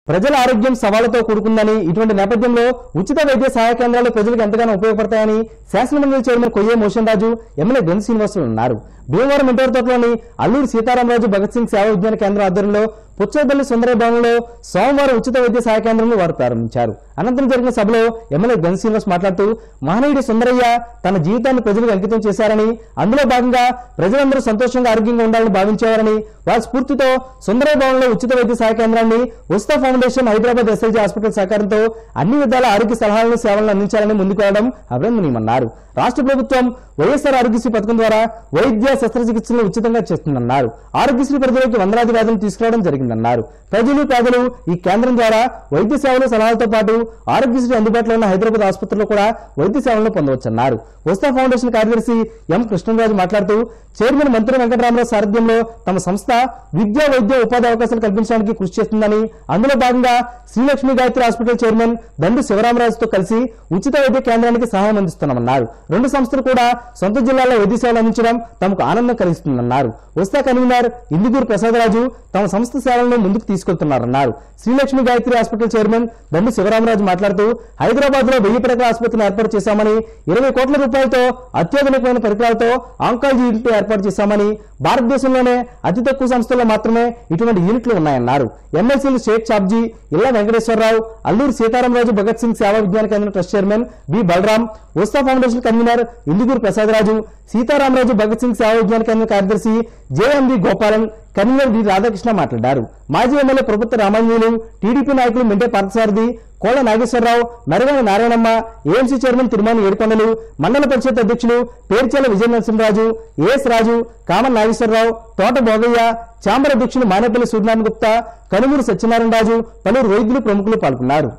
ప్రజల ఆరోగ్యం సవాళ్లతో కూడుకుందని ఇటువంటి నేపథ్యంలో ఉచిత వైద్య సహాయ కేంద్రాలు ప్రజలకు ఎంతగానో ఉపయోగపడతాయని శాసనమండలి చైర్మన్ కొయ్యే మోషన్ రాజు ఎమ్మెల్యే గన్ శ్రీనివాసులు అన్నారు భీమవరం ఇంటర్తోటలోని అల్లూరు సీతారామరాజు భగత్ సింగ్ సేవా విజ్ఞాన కేంద్రం ఆధ్వర్యంలో పుచ్చబల్లి సుందర భవనంలో సోమవారం ఉచిత వైద్య సహాయ కేంద్రంను వారు ప్రారంభించారు అనంతరం జరిగిన సభలో ఎమ్మెల్యే గన్ శ్రీనివాస్ మాట్లాడుతూ మహనీయుడు సుందరయ్య తన జీవితాన్ని ప్రజలకు అంకితం చేశారని అందులో భాగంగా ప్రజలందరూ సంతోషంగా ఆరోగ్యంగా ఉండాలని భావించేవారని వారి స్ఫూర్తితో సుందరయ్య భవన్లో ఉచిత వైద్య సహాయ కేంద్రాన్ని Usta foundation Hyderabad SIG hospital సహకారంతో అన్ని విధాల ఆరోగ్య సలహాలను సేవలను అందించాలని ముందుకు రావడం అభినందనీయమన్నారు రాష్ట్ర ప్రభుత్వం వైఎస్ఆర్ ఆరోగ్యశ్రీ పథకం ద్వారా వైద్య శస్త్రచికిత్సలను ఉచితంగా చేస్తుందన్నారు ఆరోగ్యశ్రీ పరిధిలోకి వందలాది వ్యాధులు తీసుకురావడం జరిగిందన్నారు ప్రజలు పేదలు ఈ కేంద్రం ద్వారా వైద్య సేవలు సలహాలతో పాటు ఆరోగ్యశ్రీ అందుబాటులో ఉన్న హైదరాబాద్ ఆసుపత్రిలో కూడా వైద్య సేవలను పొందవచ్చన్నారు వస్తా ఫౌండేషన్ కార్యదర్శి ఎం కృష్ణరాజు మాట్లాడుతూ చైర్మన్ మంత్రి వెంకటరామరావు సారథ్యంలో తమ సంస్థ విద్యా వైద్య ఉపాధి అవకాశాలు కల్పించడానికి కృషి చేస్తుందని అందులో భాగంగా శ్రీలక్ష్మి గాయత్రి హాస్పిటల్ చైర్మన్ దండు శివరామరాజుతో కలిసి ఉచిత వైద్య కేంద్రానికి సహాయం అందిస్తున్నామన్నారు రెండు సంస్థలు కూడా సొంత జిల్లాలో వైద్య సేవలు అందించడం తమకు ఆనందం కలిగిస్తుందన్నారు వస్తా కన్వీనర్ ఇందుగూరు ప్రసాదరాజు తమ సంస్థ సేవలను ముందుకు తీసుకెళ్తున్నారన్నారు శ్రీలక్ష్మి గాయత్రి హాస్పిటల్ చైర్మన్ దండు శివరామరాజు మాట్లాడుతూ హైదరాబాద్ లో వెయ్యి పడకల ఆసుపత్రిని ఏర్పాటు చేశామని ఇరవై కోట్ల రూపాయలతో అత్యాధునికమైన పరికరాలతో ఆంకాలజీ యూనిట్ ఏర్పాటు చేశామని భారతదేశంలోనే అతి తక్కువ సంస్థల్లో మాత్రమే ఇటువంటి యూనిట్లు ఉన్నాయన్నారు ఎమ్మెల్సీలు షేక్ చాబ్జీ ఇళ్ల వెంకటేశ్వరరావు అల్లూరు సీతారామరాజు భగత్ సింగ్ సేవా విజ్ఞాన కేంద్రం trust chairman B Balaram Usta foundation convener Induguru Prasadaraju Sitaramaraju Bhagat Singh సేవా విజ్ఞాన కేంద్రం కార్యదర్శి JMB Gopalan convener V Radhakrishna మాట్లాడారు మాజీ ఎమ్మెల్యే ప్రభుత్వ రామాంజనేయులు టీడీపీ నాయకులు మెంటే పార్థసారథి కోళ్ల నాగేశ్వరరావు నరగాని నారాయణమ్మ ఏఎంసీ చైర్మన్ తిరుమల ఏడుకొండలు మండల పరిషత్ అధ్యక్షులు పేర్చేల విజయ నరసింహరాజు ఏఎస్ రాజు కామన్ నాగేశ్వరరావు తోట భోగయ్య చాంబర్ అధ్యక్షులు మానేపల్లి సూర్యనారాయణ గుప్తా కనుమూరు సత్యనారాయణ రాజు పలువురు వైద్యులు ప్రముఖులు పాల్గొన్నారు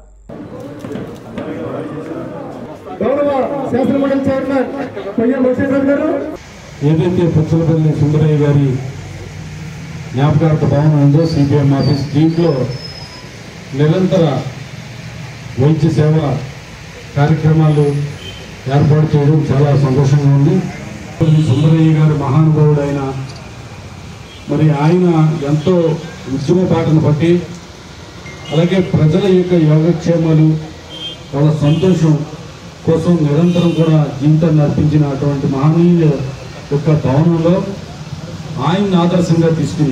గౌరవ శాసనమండలి చైర్మన్ కొయ్య మోసేశ్వర్ గారు ఏదైతే పుచ్చలపల్లి సుందరయ్య గారి జ్ఞాపకార్థ భవనం ఉందో సిపిఎం ఆఫీస్ దీంట్లో నిరంతర వైద్య సేవ కార్యక్రమాలు ఏర్పాటు చేయడం చాలా సంతోషంగా ఉంది ఈ సుందరయ్య గారు మహానుభావుడు ఆయన మరి ఆయన ఎంతో ఉద్యమ పాటను బట్టి అలాగే ప్రజల యొక్క యోగక్షేమాలు వాళ్ళ సంతోషం కోసం నిరంతరం కూడా జీవితాన్ని అర్పించిన అటువంటి మహనీయుల యొక్క భవనంలో ఆయన్ని ఆదర్శంగా తీసుకుని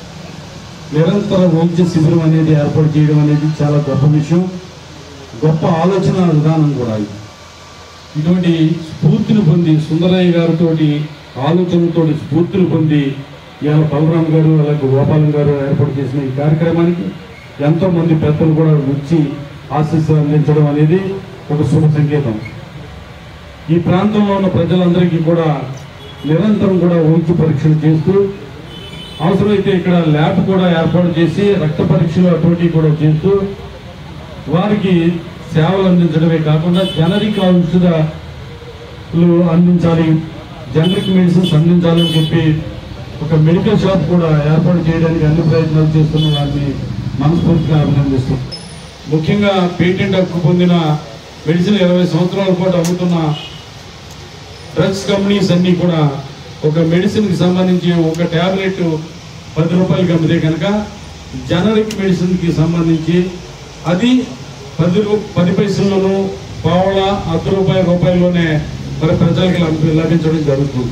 నిరంతర వైద్య శిబిరం అనేది ఏర్పాటు చేయడం అనేది చాలా గొప్ప విషయం గొప్ప ఆలోచన విధానం కూడా ఇది ఇటువంటి స్ఫూర్తిని పొంది సుందరయ్య గారితో ఆలోచనతో స్ఫూర్తిని పొంది ఇవాళ బలరాం గారు అలాగే గోపాలం గారు ఏర్పాటు చేసిన ఈ కార్యక్రమానికి ఎంతో మంది పెద్దలు కూడా వచ్చి ఆశీస్సులు అందించడం అనేది ఒక శుభ సంకేతం ఈ ప్రాంతంలో ఉన్న ప్రజలందరికీ కూడా నిరంతరం కూడా వైద్య పరీక్షలు చేస్తూ అవసరమైతే ఇక్కడ ల్యాబ్ కూడా ఏర్పాటు చేసి రక్త పరీక్షలు అటువంటివి కూడా చేస్తూ వారికి సేవలు అందించడమే కాకుండా జనరిక్ ఔషధాలు అందించాలి జనరిక్ మెడిసిన్స్ అందించాలని చెప్పి ఒక మెడికల్ షాప్ కూడా ఏర్పాటు చేయడానికి అన్ని ప్రయత్నాలు చేస్తున్న వారిని మనస్ఫూర్తిగా అభినందిస్తున్నాం ముఖ్యంగా పేటెంట్ హక్కు పొందిన మెడిసిన్ ఇరవై సంవత్సరాల పాటు అమ్ముతున్న డ్రగ్స్ కంపెనీస్ అన్నీ కూడా ఒక మెడిసిన్కి సంబంధించి ఒక ట్యాబ్లెట్ పది రూపాయలకి అమ్మితే కనుక జనరిక్ మెడిసిన్కి సంబంధించి అది పది రూ పది పైసల్లోనూ పావల అర్ధ రూపాయల రూపాయల్లోనే మరి ప్రజలకు లభి- లభించడం జరుగుతుంది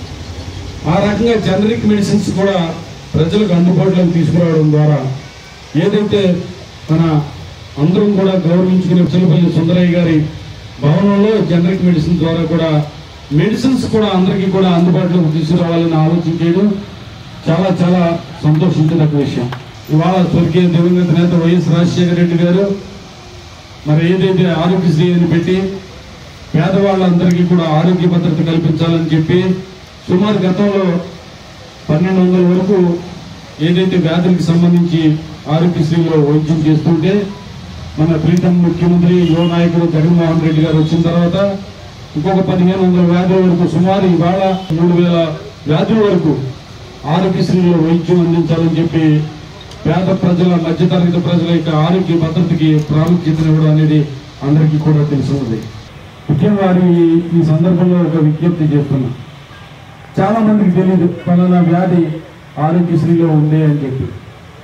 ఆ రకంగా జనరిక్ మెడిసిన్స్ కూడా ప్రజలకు అందుబాటులోకి తీసుకురావడం ద్వారా ఏదైతే మన అందరం కూడా గౌరవించుకునే చిలపల్లి సుందరయ్య గారి భవనంలో జనరిక్ మెడిసిన్ ద్వారా కూడా మెడిసిన్స్ కూడా అందరికీ కూడా అందుబాటులోకి తీసుకురావాలని ఆలోచన చేయడం చాలా చాలా సంతోషించదగ్గ విషయం ఇవాళ స్వర్గీయ దివంగత నేత వైఎస్ రాజశేఖర రెడ్డి గారు మరి ఏదైతే ఆరోగ్యశ్రీ అని పెట్టి పేదవాళ్ళందరికీ కూడా ఆరోగ్య భద్రత కల్పించాలని చెప్పి సుమారు గతంలో పన్నెండు వందల వరకు ఏదైతే వ్యాధులకు సంబంధించి ఆరోగ్యశ్రీలో వైద్యం చేస్తుంటే మన ప్రీతం ముఖ్యమంత్రి యువ నాయకుడు జగన్మోహన్ రెడ్డి గారు వచ్చిన తర్వాత ఇంకొక పదిహేను వందల వ్యాధుల వరకు సుమారు ఇవాళ మూడు వేల వ్యాధుల వరకు ఆరోగ్యశ్రీలో వైద్యం అందించాలని చెప్పి పేద ప్రజల మధ్యతరగతి ప్రజల యొక్క ఆరోగ్య భద్రతకి ప్రాముఖ్యతనివ్వడం అనేది అందరికీ కూడా తెలుసున్నది ముఖ్యంగా వారి ఈ సందర్భంలో ఒక విజ్ఞప్తి చేస్తున్నా చాలా మందికి తెలియదు పలానా వ్యాధి ఆరోగ్యశ్రీలో ఉంది అని చెప్పి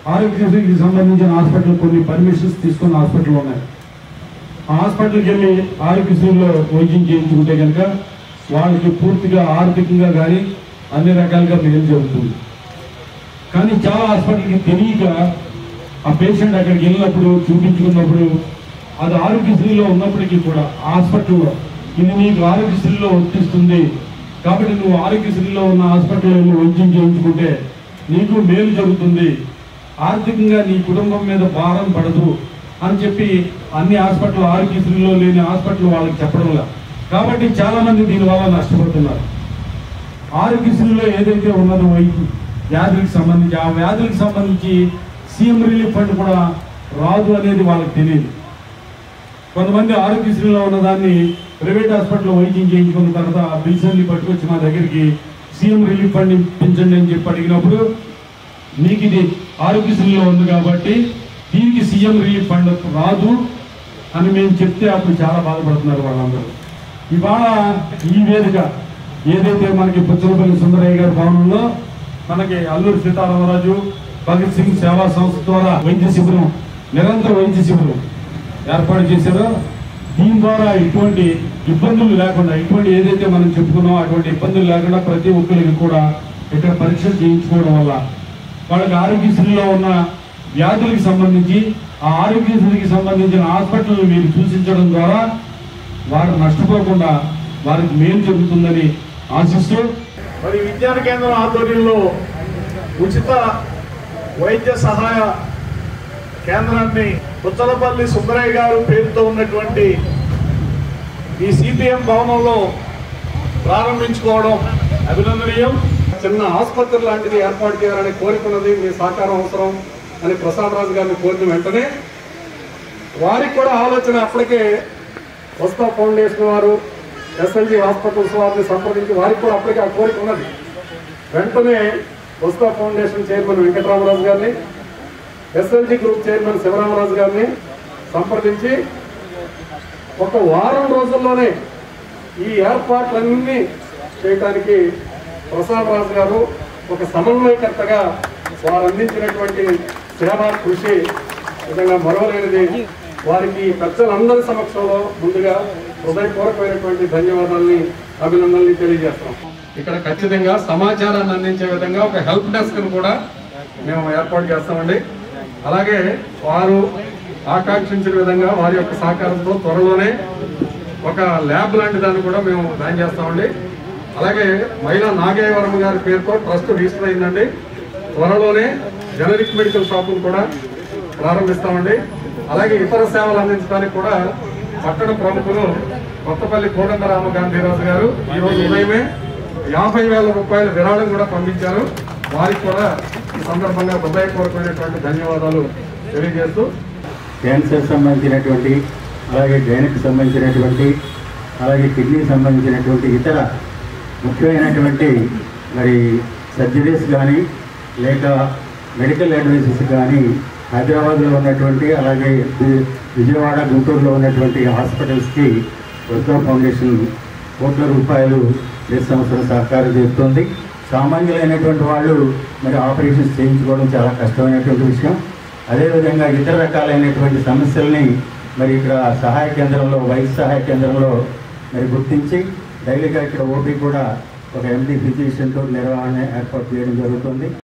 ఆరోగ్యశ్రీకి సంబంధించిన హాస్పిటల్ కొన్ని పర్మిషన్స్ తీసుకున్న హాస్పిటల్ ఉన్నాయి ఆ హాస్పిటల్కి వెళ్ళి ఆరోగ్యశ్రీలో వైద్యం చేయించుకుంటే కనుక వాళ్ళకి పూర్తిగా ఆర్థికంగా కానీ అన్ని రకాలుగా మేలు జరుగుతుంది కానీ చాలా హాస్పిటల్కి తెలియక ఆ పేషెంట్ అక్కడికి వెళ్ళినప్పుడు చూపించుకున్నప్పుడు అది ఆరోగ్యశ్రీలో ఉన్నప్పటికీ కూడా ఆ హాస్పిటల్లో ఇది నీకు ఆరోగ్యశ్రీలో వర్తిస్తుంది కాబట్టి నువ్వు ఆరోగ్యశ్రీలో ఉన్న హాస్పిటల్లో వెళ్ళి వైద్యం చేయించుకుంటే నీకు మేలు జరుగుతుంది ఆర్థికంగా నీ కుటుంబం మీద భారం పడదు అని చెప్పి అన్ని హాస్పిటల్ ఆరోగ్యశ్రీలో లేని హాస్పిటల్ వాళ్ళకి చెప్పడం లేదు కాబట్టి చాలా మంది దీనివల్ల నష్టపోతున్నారు ఆరోగ్యశ్రీలో ఏదైతే ఉన్నదో వైద్యం వ్యాధులకు సంబంధించి ఆ వ్యాధులకు సంబంధించి సీఎం రిలీఫ్ ఫండ్ కూడా రాదు అనేది వాళ్ళకి తెలియదు కొంతమంది ఆరోగ్యశ్రీలో ఉన్నదాన్ని ప్రైవేట్ హాస్పిటల్లో వైద్యం చేయించుకున్న తర్వాత ఆ బిల్స్ అన్ని పట్టుకొచ్చి మా దగ్గరికి సీఎం రిలీఫ్ ఫండ్ ఇప్పించండి అని చెప్పి అడిగినప్పుడు మీకు ఇది ఆరోగ్యశ్రీలో ఉంది కాబట్టి దీనికి సీఎం రిలీఫ్ ఫండ్ రాదు అని మేము చెప్తే అప్పుడు చాలా బాధపడుతున్నారు వాళ్ళందరూ ఇవాళ ఈ వేదిక ఏదైతే మనకి పుచ్చలపల్లి సుందరయ్య గారి భవనంలో మనకి అల్లూరి సీతారామరాజు భగత్ సింగ్ సేవా సంస్థ ద్వారా వైద్య శిబిరం నిరంతర వైద్య శిబిరం ఏర్పాటు చేశారో దీని ద్వారా ఇటువంటి ఇబ్బందులు లేకుండా ఇటువంటి ఏదైతే మనం చెప్పుకున్నామో అటువంటి ఇబ్బందులు లేకుండా ప్రతి ఒక్కరికి కూడా ఇక్కడ పరీక్షలు చేయించుకోవడం వల్ల వాళ్ళకి ఆరోగ్యశ్రీలో ఉన్న వ్యాధులకు సంబంధించి ఆ ఆరోగ్యశ్రీకి సంబంధించిన హాస్పిటల్ మీరు సూచించడం ద్వారా వారు నష్టపోకుండా వారికి మేలు జరుగుతుందని ఆశిస్తూ మరి విజ్ఞాన కేంద్రం ఆధ్వర్యంలో ఉచిత వైద్య సహాయ కేంద్రాన్ని పుచ్చలపల్లి సుందరయ్య గారు పేరుతో ఉన్నటువంటి ఈ సిపిఎం భవనంలో ప్రారంభించుకోవడం అభినందనీయం చిన్న ఆసుపత్రి లాంటిది ఏర్పాటు చేయాలని కోరుకున్నది మీ సహకారం అవసరం అని ప్రసాద్ రాజు గారిని కోరిన వెంటనే వారికి కూడా ఆలోచన అప్పటికే వస్తా ఫౌండేషన్ వారు ఎస్ఎల్జీ హాస్పిటల్స్ వారిని సంప్రదించి వారికి కూడా అప్పటికే ఆ కోరిక ఉన్నది వెంటనే వస్తా ఫౌండేషన్ చైర్మన్ వెంకటరామరాజు గారిని ఎస్ఎల్జీ గ్రూప్ చైర్మన్ శివరామరాజు గారిని సంప్రదించి ఒక వారం రోజుల్లోనే ఈ ఏర్పాట్లన్నీ చేయడానికి ప్రసాద్ రాజు గారు ఒక సమన్వయకర్తగా వారు అందించినటువంటి సేవా కృషి నిజంగా మరవలేనిది వారికి పెద్దలందరి సమక్షంలో ముందుగా హృదయపూర్వకమైనటువంటి ధన్యవాదాలని అభినందనలు తెలియజేస్తాం ఇక్కడ ఖచ్చితంగా సమాచారాన్ని అందించే విధంగా ఒక హెల్ప్ డెస్క్ కూడా మేము ఏర్పాటు చేస్తామండి అలాగే వారు ఆకాంక్షించిన విధంగా వారి యొక్క సహకారంతో త్వరలోనే ఒక ల్యాబ్ లాంటి దాన్ని కూడా మేము ప్లాన్ చేస్తామండి అలాగే మహిళా నాగేవరం గారి పేరుతో ట్రస్ట్ రిజిస్టర్ అయిందండి త్వరలోనే జనరిక్ మెడికల్ షాపును కూడా ప్రారంభిస్తామండి అలాగే ఇతర సేవలు అందించడానికి కూడా పట్టణ ప్రముఖులు కొత్తపల్లి కోదండరామ గాంధీరాజు గారు ఈ రోజు ఉదయమే యాభై వేల రూపాయల విరాళం కూడా పంపించారు వారికి కూడా ఈ సందర్భంగా హృదయపూర్వకమైనటువంటి ధన్యవాదాలు తెలియజేస్తూ క్యాన్సర్ సంబంధించినటువంటి అలాగే గైనకు సంబంధించినటువంటి అలాగే కిడ్నీ సంబంధించినటువంటి ఇతర ముఖ్యమైనటువంటి మరి సర్జరీస్ కానీ లేక మెడికల్ అడ్వైజెస్ కానీ హైదరాబాద్లో ఉన్నటువంటి అలాగే వి- విజయవాడ గుంటూరులో ఉన్నటువంటి హాస్పిటల్స్కి ఉద్యోగ ఫౌండేషన్ కోట్ల రూపాయలు ప్రతి సంవత్సరం సహకారం చేస్తుంది సామాన్యులైనటువంటి వాళ్ళు మరి ఆపరేషన్స్ చేయించుకోవడం చాలా కష్టమైనటువంటి విషయం అదేవిధంగా ఇతర రకాలైనటువంటి సమస్యల్ని మరి ఇక్కడ సహాయ కేంద్రంలో వైద్య సహాయ కేంద్రంలో మరి గుర్తించి డైలీగా ఇక్కడ ఓపీ కూడా ఒక ఎండి ఫిజిషియన్తో నిర్వహణ ఏర్పాటు చేయడం జరుగుతుంది